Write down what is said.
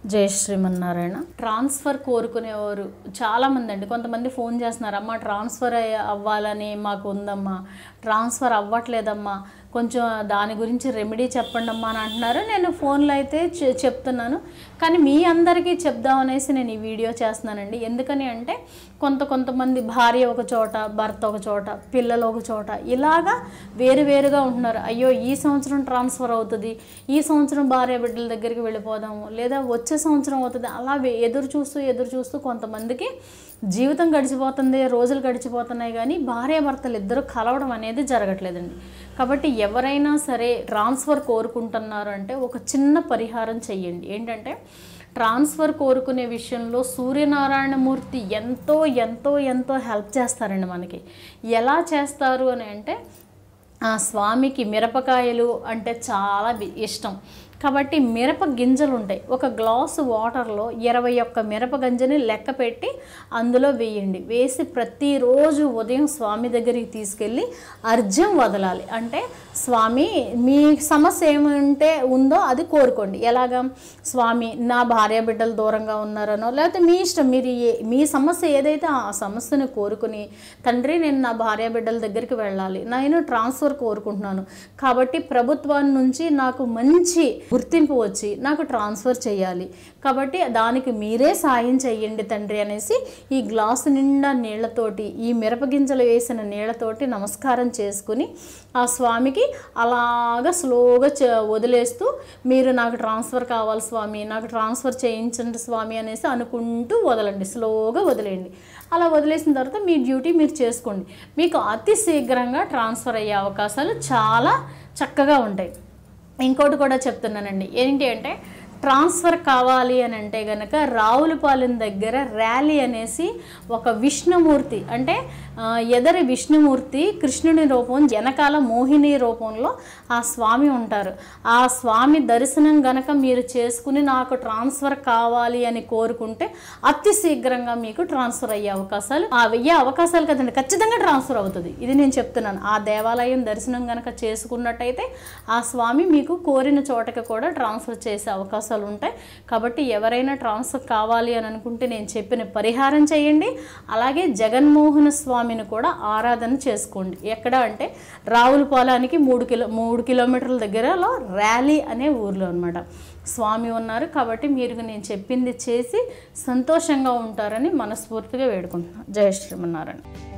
జై శ్రీమన్నారాయణ ట్రాన్స్ఫర్ కోరుకునేవారు చాలామంది అండి కొంతమంది ఫోన్ చేస్తున్నారు అమ్మ ట్రాన్స్ఫర్ అయ్య- అవ్వాలని మాకు ఉందమ్మా ట్రాన్స్ఫర్ అవ్వట్లేదమ్మా కొంచెం దాని గురించి రెమెడీ చెప్పండి అమ్మా అని అంటున్నారు నేను ఫోన్లో అయితే చె- చెప్తున్నాను కానీ మీ అందరికీ చెప్దామనేసి నేను ఈ వీడియో చేస్తున్నానండి ఎందుకని అంటే కొంత కొంతమంది భార్య ఒక చోట భర్త ఒక చోట పిల్లలు ఒక చోట ఇలాగా వేరు వేరుగా ఉంటున్నారు అయ్యో ఈ సంవత్సరం ట్రాన్స్ఫర్ అవుతుంది ఈ సంవత్సరం భార్య బిడ్డల దగ్గరికి వెళ్ళిపోదాము లేదా వచ్చే సంవత్సరం అవుతుంది అలా వే- ఎదురు చూస్తూ ఎదురు చూస్తూ కొంతమందికి జీవితం గడిచిపోతుంది రోజులు గడిచిపోతున్నాయి కానీ భార్య భర్తలు ఇద్దరు కలవడం అనేది జరగట్లేదండి కాబట్టి ఎవరైనా సరే ట్రాన్స్ఫర్ కోరుకుంటున్నారు అంటే ఒక చిన్న పరిహారం చెయ్యండి ఏంటంటే ట్రాన్స్ఫర్ కోరుకునే విషయంలో సూర్యనారాయణమూర్తి ఎంతో ఎంతో ఎంతో హెల్ప్ చేస్తారండి మనకి ఎలా చేస్తారు అని అంటే ఆ స్వామికి మిరపకాయలు అంటే చాలా వి- ఇష్టం కాబట్టి మిరప గింజలు ఉంటాయి ఒక గ్లాసు వాటర్లో ఇరవై ఒక్క మిరప గింజని లెక్క పెట్టి అందులో వేయండి వేసి ప్రతిరోజు ఉదయం స్వామి దగ్గరికి తీసుకెళ్ళి అర్జం వదలాలి అంటే స్వామి మీ సమస్య ఏమంటే ఉందో అది కోరుకోండి ఎలాగా స్వామి నా భార్య బిడ్డలు దూరంగా ఉన్నారనో లేకపోతే మీ ఇష్టం మీరు ఏ- మీ సమస్య ఏదైతే ఆ సమస్యను కోరుకుని తండ్రి నేను నా భార్య బిడ్డల దగ్గరికి వెళ్ళాలి నేను ట్రాన్స్ఫర్ కోరుకుంటున్నాను కాబట్టి ప్రభుత్వం నుంచి నాకు మంచి గుర్తింపు వచ్చి నాకు ట్రాన్స్ఫర్ చేయాలి కాబట్టి దానికి మీరే సాయం చెయ్యండి తండ్రి అనేసి ఈ గ్లాసు నిండా నీళ్లతోటి ఈ మిరపగింజలు వేసిన నీళ్లతోటి నమస్కారం చేసుకుని ఆ స్వామికి అలాగా స్లోగా చ వదిలేస్తూ మీరు నాకు ట్రాన్స్ఫర్ కావాలి స్వామి నాకు ట్రాన్స్ఫర్ చేయించండి స్వామి అనేసి అనుకుంటూ వదలండి స్లోగా వదిలేయండి అలా వదిలేసిన తర్వాత మీ డ్యూటీ మీరు చేసుకోండి మీకు అతి శీఘ్రంగా ట్రాన్స్ఫర్ అయ్యే అవకాశాలు చాలా చక్కగా ఉంటాయి ఇంకోటి కూడా చెప్తున్నానండి ఏంటి అంటే ట్రాన్స్ఫర్ కావాలి అని అంటే గనక రావులపాలెం దగ్గర ర్యాలీ అనేసి ఒక విష్ణుమూర్తి అంటే ఆ, ఎదరి విష్ణుమూర్తి కృష్ణుని రూపం వెనకాల మోహిని రూపంలో ఆ స్వామి ఉంటారు ఆ స్వామి దర్శనం గనక మీరు చేసుకుని నాకు ట్రాన్స్ఫర్ కావాలి అని కోరుకుంటే అతి శీఘ్రంగా మీకు ట్రాన్స్ఫర్ అయ్యే అవకాశాలు ఆ వెయ్యే అవకాశాలు కదండి ఖచ్చితంగా ట్రాన్స్ఫర్ అవుతుంది ఇది నేను చెప్తున్నాను ఆ దేవాలయం దర్శనం గనక చేసుకున్నట్టయితే ఆ స్వామి మీకు కోరిన చోటకి కూడా ట్రాన్స్ఫర్ చేసే అవకాశాలు ఉంటాయి కాబట్టి ఎవరైనా ట్రాన్స్ఫర్ కావాలి అని అనుకుంటే నేను చెప్పిన పరిహారం చేయండి అలాగే జగన్మోహన స్వామిని కూడా ఆరాధన చేసుకోండి ఎక్కడ అంటే రావులపాలానికి మూడు కిలో మూడు కిలోమీటర్ల దగ్గరలో ర్యాలీ అనే ఊర్లో అనమాట స్వామి ఉన్నారు కాబట్టి మీరు నేను చెప్పింది చేసి సంతోషంగా ఉంటారని మనస్ఫూర్తిగా వేడుకుంటున్నాను జయ శ్రీమన్నారాయణ